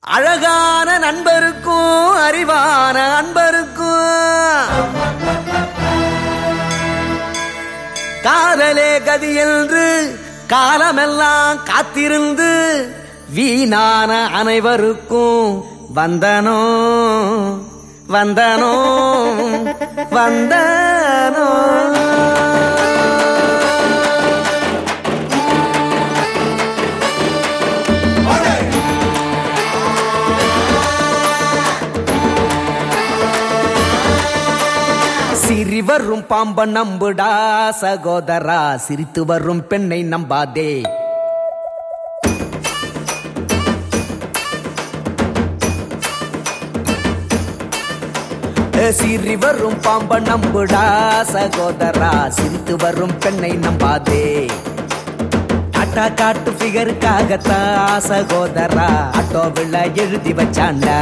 அழகான நண்பருக்கும் அறிவான அன்பருக்கும் காதலே கதி என்று காலமெல்லாம் காத்திருந்து வீணான அனைவருக்கும் வந்தனோ வந்தனோ வந்தனோ சிரி வரும் பாம்ப நம்புடா சகோதரா சிரித்து வரும் பெண்ணை நம்பாதே ஏ, சிரி வரும் பாம்ப நம்புடா சகோதரா சிரித்து வரும் பெண்ணை நம்பாதே டாட்டா காட்டு ஃபிகருக்காகத்தான் சகோதரா ஆட்டோவில் எழுதி வச்சாண்டா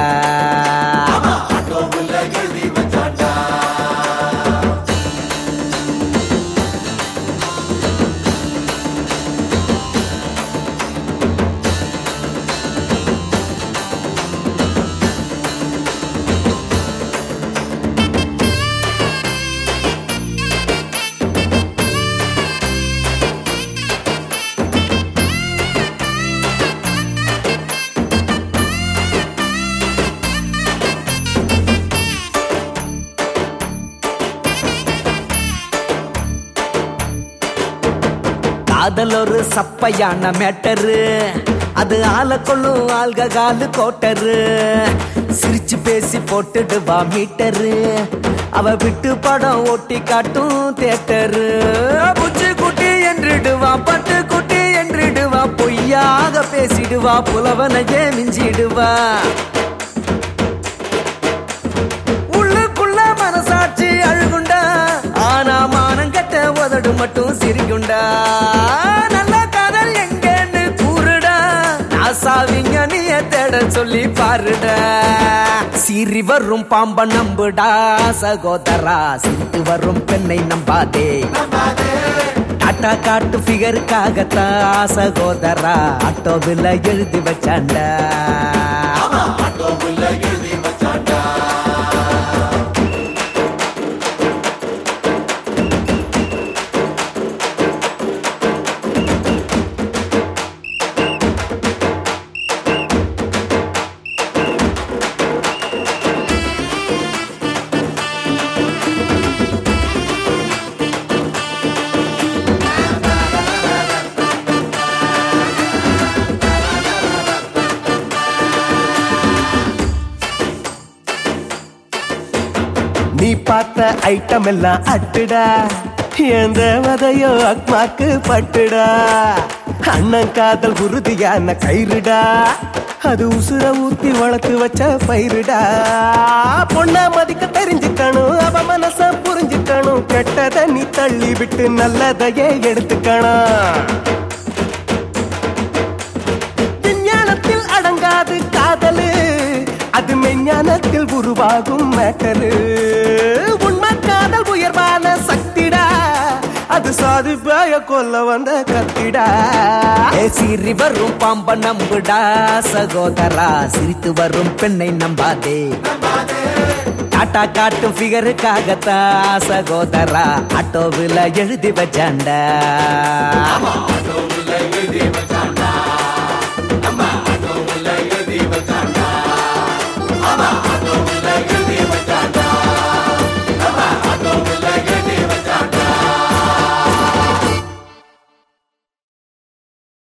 காதல் ஒரு சப்பையான மேட்டரு அது ஆள கொள்ளும் ஆள்க காலு கோட்டரு சிரிச்சு பேசி போட்டுடுவா மீட்டரு அவ விட்டு படம் ஓட்டி காட்டும் தேட்டரு புச்சு குட்டி என்றிடுவா பட்டு குட்டி என்றிடுவா பொய்யாக பேசிடுவா புலவனையே மிஞ்சிடுவா உள்ளுக்குள்ள மனசாட்சி அழுகுண்டா ஆனா மானம் கட்ட உதடு மட்டும் சிரிக்குண்டா நல்ல காதல் எங்கன்னு கூறுடா நாசாவிங்க நீய தேட சொல்லி பாருடா சிரி வரும் பாம்ப நம்புடா சகோதரா சிரித்து வரும் பெண்ணை நம்பாதே டாட்டா காட்டு ஃபிகருக்காகத்தான் சகோதரா ஆட்டோவில் எழுதி வச்சாண்டா நீ பார்த்த ஐட்டம் எல்லாம் அட்டுடா எந்த வதையோ அக்மாக்கு பட்டுடா அண்ணன் காதல் உறுதியான கயிறுடா அது உசுர ஊத்தி வளர்த்து வச்ச பயிருடா பொண்ணா மதிக்க தெரிஞ்சுக்கணும் அவ மனச புரிஞ்சுக்கணும் கெட்டத நீ தள்ளி விட்டு நல்லதையே எடுத்துக்கணும் விஞ்ஞானத்தில் அடங்காது காதலு அது மெஞ்ஞானத்தில் உருவாகும் மேட்டரு உண்மை காதல் உயர்வான சக்திடா அது சாது பாய கொல்ல வந்த கத்திடா ஏ சிரி வரும் பாம்ப நம்புடா சகோதரா சிரித்து வரும் பெண்ணை நம்பாதே டாட்டா காட்டும் ஃபிகருக்காகத்தான் சகோதரா ஆட்டோவில் எழுதி வச்சாண்டா